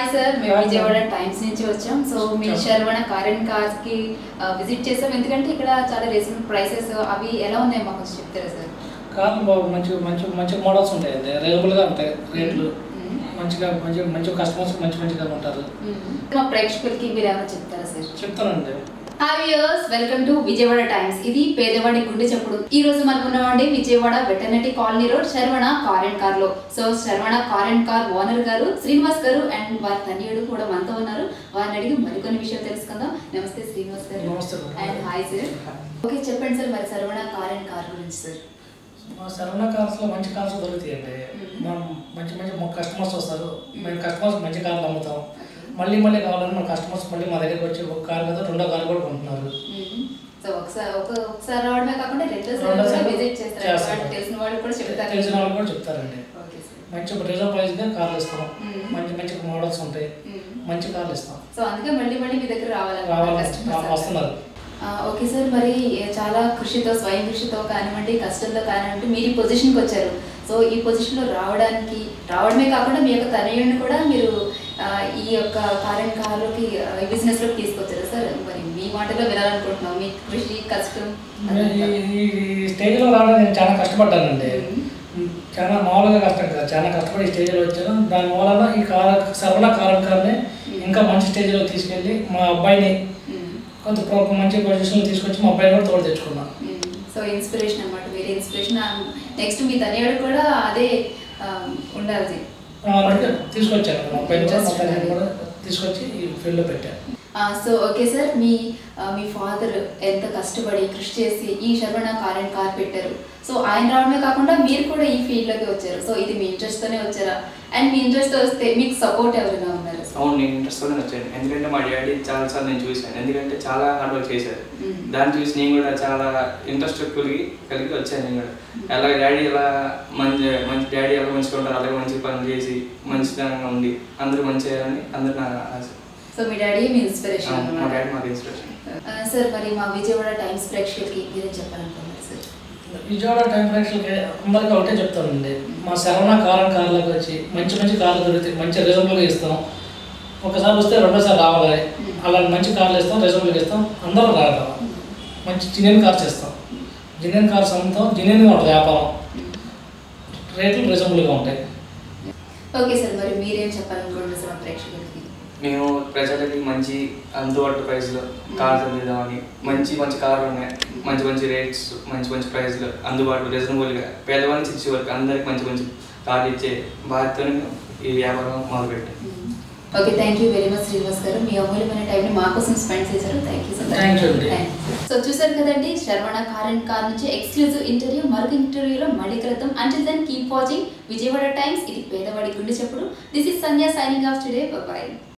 Hi sir మేము Hi, Vijayawada ma'am. Times నుంచి వచ్చాం సో మీ Sure. శర్వణ కారెన్ కార్స్ కి విజిట్ చేసాం ఎందుకంటే ఇక్కడ చాలా రీజనబుల్ ప్రైసెస్ అవి ఎలా ఉన్నాయి మాకు కొంచెం చెప్తారా సార్ కార్లు బాగు మంచి మంచి మంచి మోడల్స్ ఉంటాయండి రీజనబుల్గా ఉంటాయి రేట్లు మ్మ్. మంచిగా మంచి మంచి కస్టమర్స్ మంచి మంచిగా ఉంటారు మ్మ్. మా ప్రేక్షకులకి మీరు ఏమైనా చెప్తారా సార్ చెప్తానండి hi viewers welcome to Vijayawada Times ఇది పేదవాడి గుండె చెప్పుడు ఈ రోజు మనకు ఉన్నామండి Vijayawada veterinary colony road Saravana car and car లో so Saravana car and car owner గారు శ్రీనివాస్ గారు అండ్ వారి తనయుడు కూడా మనతో ఉన్నారు వారిని అడిగి మరికొన్ని విషయాలు తెలుసుకుందాం నమస్తే శ్రీనివాస్ గారు నమస్తే madam. And hi sir okay చెప్పండి సార్ మరి శర్వణ కార్ అండ్ కార్ గురించి సార్ మా సరవణ కార్స్లో మంచి కార్స్ దొరుకుతాయండి మ్మ్. మనం మంచి మంచి మా కస్టమర్స్ వస్తారు మేము కస్టమర్స్ మంచి కార్లు అమ్ముతాం మళ్ళీ మళ్ళీ కావాలని మన కస్టమర్స్ మళ్ళీ మా దగ్గరికి వచ్చి ఒక కార్ కదా రెండో కార్ కూడా కొంటున్నారు సో ఒకసారి ఒక ఒకసారి రావడమే కాకుండా రెండోసారి కూడా రెండోసారి విజిట్ చేస్తారు చేస్తారు. వాళ్ళు తెలిసిన వాళ్ళు కూడా చెప్తారు తెలిసిన వాళ్ళు కూడా చెప్తారండి ఓకే సార్ మంచి రీజన్ ప్రైస్గా కార్లు ఇస్తాం మ్మ్. మంచి మంచి మోడల్స్ ఉంటాయి మ్మ్. మంచి కార్లు ఇస్తాం సో అందుకే మళ్ళీ మళ్ళీ మీ దగ్గర రావాలని రావాలి customers అందరూ. వస్తున్నారు ఆ, ఓకే సార్ మరి చాలా కృషితో స్వయం కృషితో కానివ్వండి కష్టంతో కానివ్వండి మీరు ఈ పొజిషన్కి వచ్చారు సో ఈ పొజిషన్లో రావడానికి రావడమే కాకుండా మీ యొక్క తనయుడిని కూడా మీరు ఆ, ఈ యొక్క కార్యం కార్లోకి ఈ బిజినెస్లోకి తీసుకొచ్చారు సార్ మరి మీ మాటలో వినాలనుకుంటున్నాం మీ కృషి కష్టం అదంతా. ఈ ఈ స్టేజ్లో రావడానికి నేను చాలా కష్టపడ్డానండి మ్మ్. చాలా మామూలుగా కష్టం కదా చాలా కష్టపడి ఈ స్టేజ్లో వచ్చాను దాని వలన ఈ కార సర్వణ కారణకాన్ని ఇంకా మంచి స్టేజ్లో తీసుకెళ్ళి మా అబ్బాయిని మ్మ్. కొంత ప్ర- మంచి పొజిషన్లో తీసుకొచ్చి మా అబ్బాయిని కూడా తోడు తెచ్చుకున్నాను మ్మ్. సో ఇన్స్పిరేషన్ అన్నమాట వేరే ఇన్స్పిరేషన్ నెక్స్ట్ మీ తనయుడు కూడా అదే ఆ, ఉండాలి అంటే తీసుకొచ్చాను మా అబ్బాయిని కూడా మా తల్లిని కూడా తీసుకొచ్చి ఈ ఫీల్డ్లో పెట్టాను ఆ, సో ఓకే సార్ మీ ఆ, మీ ఫాదర్ ఎంత కష్టపడి కృషి చేసి ఈ శర్వణ కార్ అండ్ కార్ పెట్టారు సో ఆయన రావడమే కాకుండా మీరు కూడా ఈ ఫీల్డ్లోకి వచ్చారు సో ఇది మీ ఇంట్రెస్ట్తోనే వచ్చారా అండ్ మీ ఇంట్రెస్ట్ వస్తే మీకు సపోర్ట్ ఎవరైనా ఉన్నారు అవును నేను ఇంట్రెస్ట్తోనే వచ్చాను ఎందుకంటే మా డాడీ చాలా సార్లు నేను చూశాను ఎందుకంటే చాలా హార్డ్ వర్క్ చేశారు మ్మ్. దాన్ని చూసి నేను కూడా చాలా ఇంట్రెస్ట్ కలిగి కలిగి వచ్చాను నేను కూడా ఎలా డాడీ ఎలా మంచి మంచి డాడీ ఎలా మంచిగా ఉంటారు అలాగే మంచి పని చేసి మంచితనంగా ఉండి అందరూ మంచి చేయాలని అందరూ నా ఆశ సో మీ డాడీ మీ ఇన్స్పిరేషన్ అవును, మా అన్నమాట డాడీ మాకు ఇన్స్పిరేషన్ సార్ మరి మా విజయవాడ టైమ్స్ ప్రేక్షకులకి మీరేం చెప్పాలనుకున్నారు సార్ విజయవాడ టైం ఫ్రాక్షన్కి అందరికీ ఒకటే చెప్తానండి మా శరవణ కారం కార్లకు వచ్చి మంచి మంచి కార్లు దొరుకుతాయి మంచి రీజనబుల్గా ఇస్తాం ఒకసారి వస్తే రెండోసారి రావాలి అలాంటి మంచి కార్లు ఇస్తాం రీజనబుల్గా ఇస్తాం అందరూ రావాలి మంచి జినియన్ కార్స్ ఇస్తాం జినియన్ కార్స్ అమ్ముతాం జినియన్గా ఉంటుంది వ్యాపారం రేట్లు రీజనబుల్గా ఉంటాయి ఓకే సార్ మరి మీరేం చెప్పాలనుకుంటున్నారు సార్ మా ప్రేక్షకులకి మేము ప్రజలకి మంచి అందుబాటు ప్రైస్లో కార్స్ అందిద్దామని మంచి మంచి కార్లు ఉన్నాయి మంచి మంచి రేట్స్ మంచి మంచి ప్రైస్లో అందుబాటులో రీజనబుల్గా పేదవాళ్ళ నుంచి ఇచ్చే వరకు అందరికి మంచి మంచి కార్లు ఇచ్చే బాధ్యతను మేము ఈ వ్యాపారం మొదలుపెట్టాం okay thank you very much Srinivas గారు మీ అమూల్యమైన టైంని మా కోసం స్పెండ్ చేశారు thank you so Thank you అండి. సో చూసారు కదండి శర్వణ కార్ అండ్ కార్ నుంచి ఎక్స్క్లూజివ్ ఇంటర్వ్యూ మరొక ఇంటర్వ్యూలో మళ్ళీ కలుద్దాం until then keep watching Vijayawada Times ఇది పేదవాడి గుండె చెప్పుడు this is Sandhya signing off today bye